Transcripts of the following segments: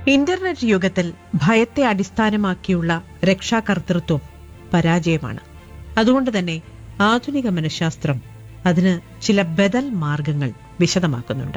internet യുഗത്തിൽ ഭയത്തെ അടിസ്ഥാനമാക്കിയുള്ള രക്ഷാകർതൃത്വം പരാജയമാണ് അതുകൊണ്ട് തന്നെ ആധുനിക മനഃശാസ്ത്രം അതിന് ചില ബദൽ മാർഗങ്ങൾ വിശദമാക്കുന്നുണ്ട്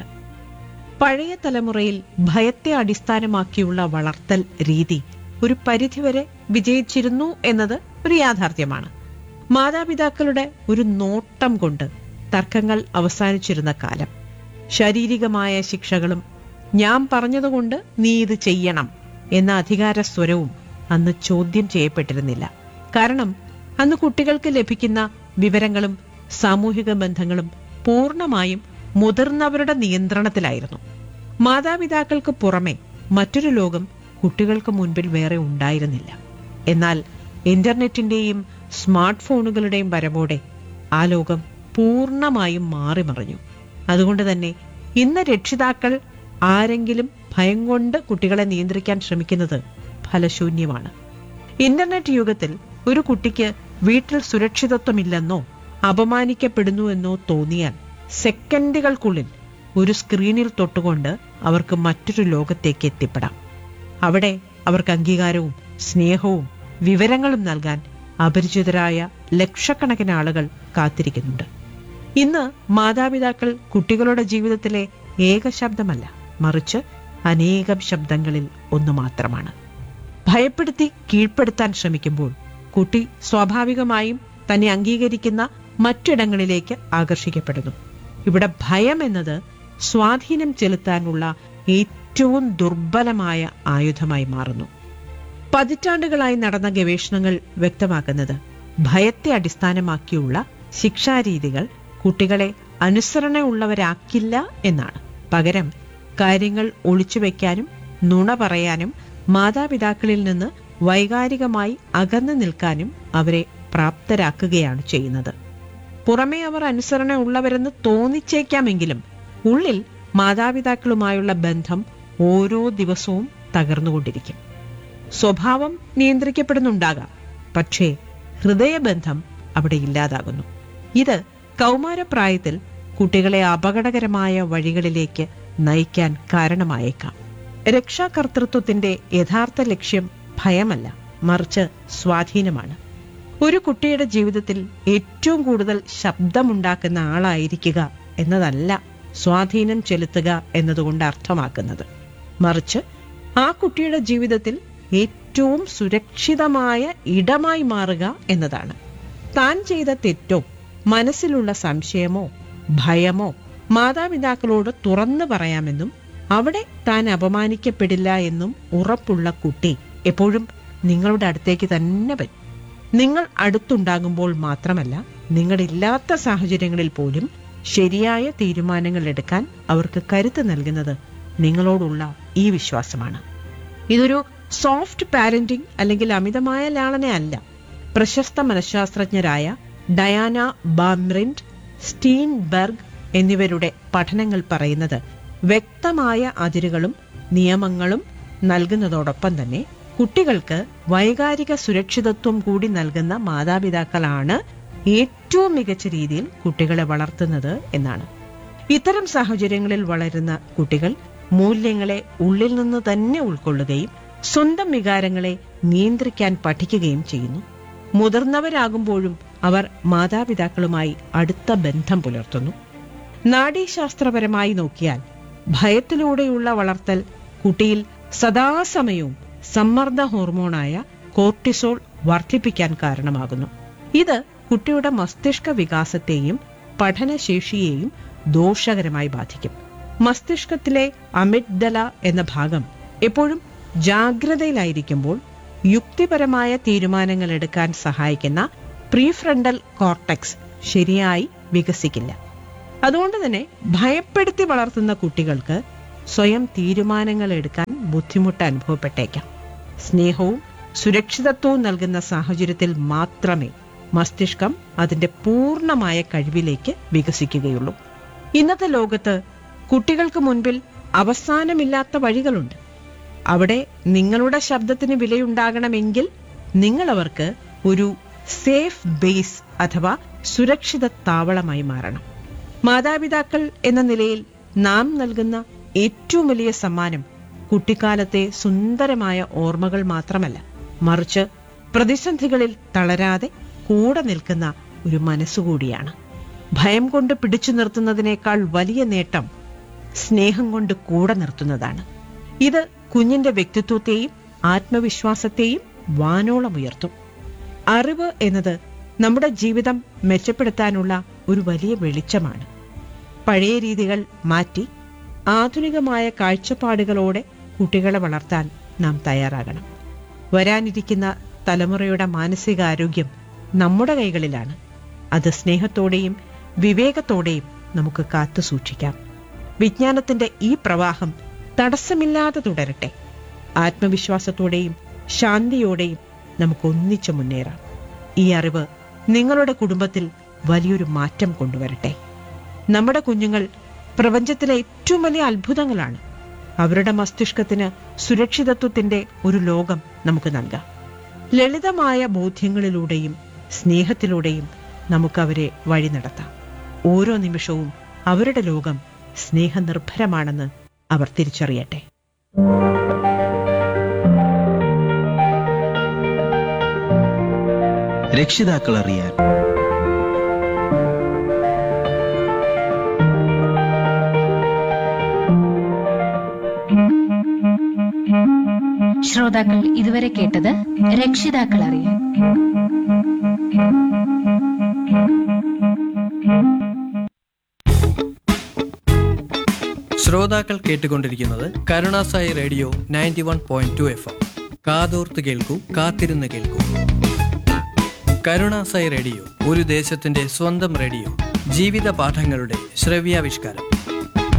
പഴയ തലമുറയിൽ ഭയത്തെ അടിസ്ഥാനമാക്കിയുള്ള വളർത്തൽ രീതി ഒരു പരിധിവരെ വിജയിച്ചിരുന്നു എന്നത് ഒരു യാഥാർത്ഥ്യമാണ് മാതാപിതാക്കളുടെ ഒരു നോട്ടം കൊണ്ട് തർക്കങ്ങൾ അവസാനിച്ചിരുന്ന കാലം ശാരീരികമായ ശിക്ഷകളും ഞാൻ പറഞ്ഞതുകൊണ്ട് നീ ഇത് ചെയ്യണം എന്ന അധികാര സ്വരവും അന്ന് ചോദ്യം ചെയ്യപ്പെട്ടിരുന്നില്ല കാരണം അന്ന് കുട്ടികൾക്ക് ലഭിക്കുന്ന വിവരങ്ങളും സാമൂഹിക ബന്ധങ്ങളും പൂർണ്ണമായും മുതിർന്നവരുടെ നിയന്ത്രണത്തിലായിരുന്നു മാതാപിതാക്കൾക്ക് പുറമെ മറ്റൊരു ലോകം കുട്ടികൾക്ക് മുൻപിൽ വേറെ ഉണ്ടായിരുന്നില്ല എന്നാൽ ഇന്റർനെറ്റിന്റെയും സ്മാർട്ട് ഫോണുകളുടെയും വരവോടെ ആ ലോകം പൂർണ്ണമായും മാറിമറിഞ്ഞു അതുകൊണ്ട് തന്നെ ഇന്ന് രക്ഷിതാക്കൾ ആരെങ്കിലും ഭയം കൊണ്ട് കുട്ടികളെ നിയന്ത്രിക്കാൻ ശ്രമിക്കുന്നത് ഫലശൂന്യമാണ് ഇന്റർനെറ്റ് യുഗത്തിൽ ഒരു കുട്ടിക്ക് വീട്ടിൽ സുരക്ഷിതത്വമില്ലെന്നോ അപമാനിക്കപ്പെടുന്നുവെന്നോ തോന്നിയാൽ സെക്കൻഡുകൾക്കുള്ളിൽ ഒരു സ്ക്രീനിൽ തൊട്ടുകൊണ്ട് അവർക്ക് മറ്റൊരു ലോകത്തേക്ക് എത്തിപ്പെടാം അവിടെ അവർക്ക് അംഗീകാരവും സ്നേഹവും വിവരങ്ങളും നൽകാൻ അപരിചിതരായ ലക്ഷക്കണക്കിന് ആളുകൾ കാത്തിരിക്കുന്നുണ്ട് ഇന്ന് മാതാപിതാക്കൾ കുട്ടികളുടെ ജീവിതത്തിലെ ഏക ശബ്ദമല്ല മറിച്ച് അനേകം ശബ്ദങ്ങളിൽ ഒന്ന് മാത്രമാണ് ഭയപ്പെടുത്തി കീഴ്പ്പെടുത്താൻ ശ്രമിക്കുമ്പോൾ കുട്ടി സ്വാഭാവികമായും തന്നെ അംഗീകരിക്കുന്ന മറ്റിടങ്ങളിലേക്ക് ആകർഷിക്കപ്പെടുന്നു ഇവിടെ ഭയം എന്നത് സ്വാധീനം ചെലുത്താനുള്ള ഏറ്റവും ദുർബലമായ ആയുധമായി മാറുന്നു പതിറ്റാണ്ടുകളായി നടന്ന ഗവേഷണങ്ങൾ വ്യക്തമാക്കുന്നത് ഭയത്തെ അടിസ്ഥാനമാക്കിയുള്ള ശിക്ഷാരീതികൾ കുട്ടികളെ അനുസരണയുള്ളവരാക്കില്ല എന്നാണ് പകരം കാര്യങ്ങൾ ഒളിച്ചുവെക്കാനും നുണ പറയാനും മാതാപിതാക്കളിൽ നിന്ന് വൈകാരികമായി അകന്നു നിൽക്കാനും അവരെ പ്രാപ്തരാക്കുകയാണ് ചെയ്യുന്നത് പുറമേ അവർ അനുസരണ ഉള്ളവരെന്ന് തോന്നിച്ചേക്കാമെങ്കിലും ഉള്ളിൽ മാതാപിതാക്കളുമായുള്ള ബന്ധം ഓരോ ദിവസവും തകർന്നുകൊണ്ടിരിക്കും സ്വഭാവം നിയന്ത്രിക്കപ്പെടുന്നുണ്ടാകാം പക്ഷേ ഹൃദയബന്ധം അവിടെ ഇല്ലാതാകുന്നു ഇത് കൗമാരപ്രായത്തിൽ കുട്ടികളെ അപകടകരമായ വഴികളിലേക്ക് നയിക്കാൻ കാരണമായേക്കാം രക്ഷാകർതൃത്വത്തിന്റെ യഥാർത്ഥ ലക്ഷ്യം ഭയമല്ല മറിച്ച് സ്വാധീനമാണ് ഒരു കുട്ടിയുടെ ജീവിതത്തിൽ ഏറ്റവും കൂടുതൽ ശബ്ദമുണ്ടാക്കുന്ന ആളായിരിക്കുക എന്നതല്ല സ്വാധീനം ചെലുത്തുക എന്നതുകൊണ്ട് അർത്ഥമാക്കുന്നത് മറിച്ച് ആ കുട്ടിയുടെ ജീവിതത്തിൽ ഏറ്റവും സുരക്ഷിതമായ ഇടമായി മാറുക എന്നതാണ് താൻ ചെയ്ത തെറ്റോ മനസ്സിലുള്ള സംശയമോ ഭയമോ മാതാപിതാക്കളോട് തുറന്നു പറയാമെന്നും അവിടെ താൻ അപമാനിക്കപ്പെടില്ല എന്നും ഉറപ്പുള്ള കുട്ടി എപ്പോഴും നിങ്ങളുടെ അടുത്തേക്ക് തന്നെ വരും നിങ്ങൾ അടുത്തുണ്ടാകുമ്പോൾ മാത്രമല്ല നിങ്ങളില്ലാത്ത സാഹചര്യങ്ങളിൽ പോലും ശരിയായ തീരുമാനങ്ങൾ എടുക്കാൻ അവർക്ക് കരുത്ത് നൽകുന്നത് നിങ്ങളോടുള്ള ഈ വിശ്വാസമാണ് ഇതൊരു സോഫ്റ്റ് പാരന്റിംഗ് അല്ലെങ്കിൽ അമിതമായ ലാളനയല്ല പ്രശസ്ത മനഃശാസ്ത്രജ്ഞരായ ഡയാന ബാംറിൻഡ് സ്റ്റീൻബർഗ് എന്നിവരുടെ പഠനങ്ങൾ പറയുന്നത് വ്യക്തമായ അതിരുകളും നിയമങ്ങളും നൽകുന്നതോടൊപ്പം തന്നെ കുട്ടികൾക്ക് വൈകാരിക സുരക്ഷിതത്വം കൂടി നൽകുന്ന മാതാപിതാക്കളാണ് ഏറ്റവും മികച്ച രീതിയിൽ കുട്ടികളെ വളർത്തുന്നത് എന്നാണ് ഇത്തരം സാഹചര്യങ്ങളിൽ വളരുന്ന കുട്ടികൾ മൂല്യങ്ങളെ ഉള്ളിൽ നിന്ന് തന്നെ ഉൾക്കൊള്ളുകയും സ്വന്തം വികാരങ്ങളെ നിയന്ത്രിക്കാൻ പഠിക്കുകയും ചെയ്യുന്നു മുതിർന്നവരാകുമ്പോഴും അവർ മാതാപിതാക്കളുമായി അടുത്ത ബന്ധം പുലർത്തുന്നു നാഡീശാസ്ത്രപരമായി നോക്കിയാൽ ഭയത്തിലൂടെയുള്ള വളർത്തൽ കുട്ടിയിൽ സദാസമയവും സമ്മർദ്ദ ഹോർമോണായ കോർട്ടിസോൾ വർദ്ധിപ്പിക്കാൻ കാരണമാകുന്നു ഇത് കുട്ടിയുടെ മസ്തിഷ്ക വികാസത്തെയും പഠനശേഷിയെയും ദോഷകരമായി ബാധിക്കും മസ്തിഷ്കത്തിലെ അമിഗ്ഡല എന്ന ഭാഗം എപ്പോഴും ജാഗ്രതയിലായിരിക്കുമ്പോൾ യുക്തിപരമായ തീരുമാനങ്ങൾ എടുക്കാൻ സഹായിക്കുന്ന പ്രീഫ്രണ്ടൽ കോർട്ടെക്സ് ശരിയായി വികസിക്കില്ല അതുകൊണ്ട് തന്നെ ഭയപ്പെടുത്തി വളർത്തുന്ന കുട്ടികൾക്ക് സ്വയം തീരുമാനങ്ങൾ എടുക്കാൻ ബുദ്ധിമുട്ട് അനുഭവപ്പെട്ടേക്കാം സ്നേഹവും സുരക്ഷിതത്വവും നൽകുന്ന സാഹചര്യത്തിൽ മാത്രമേ മസ്തിഷ്കം അതിന്റെ പൂർണ്ണമായ കഴിവിലേക്ക് വികസിക്കുകയുള്ളൂ ഇന്നത്തെ ലോകത്ത് കുട്ടികൾക്ക് മുൻപിൽ അവസാനമില്ലാത്ത വഴികളുണ്ട് അവിടെ നിങ്ങളുടെ ശബ്ദത്തിന് വിലയുണ്ടാകണമെങ്കിൽ നിങ്ങൾ അവർക്ക് ഒരു സേഫ് ബേസ് അഥവാ സുരക്ഷിത താവളമായി മാറണം മാതാപിതാക്കൾ എന്ന നിലയിൽ നാം നൽകുന്ന ഏറ്റവും വലിയ സമ്മാനം കുട്ടിക്കാലത്തെ സുന്ദരമായ ഓർമ്മകൾ മാത്രമല്ല മറിച്ച് പ്രതിസന്ധികളിൽ തളരാതെ കൂടെ നിൽക്കുന്ന ഒരു മനസ്സുകൂടിയാണ് ഭയം കൊണ്ട് പിടിച്ചു നിർത്തുന്നതിനേക്കാൾ വലിയ നേട്ടം സ്നേഹം കൊണ്ട് കൂടെ നിർത്തുന്നതാണ് ഇത് കുഞ്ഞിന്റെ വ്യക്തിത്വത്തെയും ആത്മവിശ്വാസത്തെയും വാനോളം ഉയർത്തും അറിവ് എന്നത് നമ്മുടെ ജീവിതം മെച്ചപ്പെടുത്താനുള്ള ഒരു വലിയ വെളിച്ചമാണ് പഴയ രീതികൾ മാറ്റി ആധുനികമായ കാഴ്ചപ്പാടുകളോടെ കുട്ടികളെ വളർത്താൻ നാം തയ്യാറാകണം വരാനിരിക്കുന്ന തലമുറയുടെ മാനസികാരോഗ്യം നമ്മുടെ കൈകളിലാണ് അത് സ്നേഹത്തോടെയും വിവേകത്തോടെയും നമുക്ക് കാത്തു സൂക്ഷിക്കാം വിജ്ഞാനത്തിന്റെ ഈ പ്രവാഹം തടസ്സമില്ലാതെ തുടരട്ടെ ആത്മവിശ്വാസത്തോടെയും ശാന്തിയോടെയും നമുക്ക് ഒന്നിച്ചു മുന്നേറാം ഈ അറിവ് നിങ്ങളുടെ കുടുംബത്തിൽ വലിയൊരു മാറ്റം കൊണ്ടുവരട്ടെ നമ്മുടെ കുഞ്ഞുങ്ങൾ പ്രപഞ്ചത്തിലെ ഏറ്റവും വലിയ അത്ഭുതങ്ങളാണ് അവരുടെ മസ്തിഷ്കത്തിന് സുരക്ഷിതത്വത്തിന്റെ ഒരു ലോകം നമുക്ക് നൽകാം ലളിതമായ ബോധ്യങ്ങളിലൂടെയും സ്നേഹത്തിലൂടെയും നമുക്ക് അവരെ വഴി നടത്താം ഓരോ നിമിഷവും അവരുടെ ലോകം സ്നേഹനിർഭരമാണെന്ന് അവർ തിരിച്ചറിയട്ടെ രക്ഷിതാക്കൾ അറിയാൻ ശ്രോതാക്കൾ ഇതുവരെ കേട്ടത് രക്ഷിതാക്കൾ അറിയാൻ ശ്രോതാക്കൾ കേട്ടുകൊണ്ടിരിക്കുന്നത് Karunasai radio ninety one point two F M കാതോർത്ത് കേൾക്കൂ കാത്തിരുന്ന് കേൾക്കൂ കരുണാസായി റേഡിയോ ഒരു ദേശത്തിന്റെ സ്വന്തം റേഡിയോ ജീവിത പാഠങ്ങളുടെ ശ്രവ്യാവിഷ്കാരം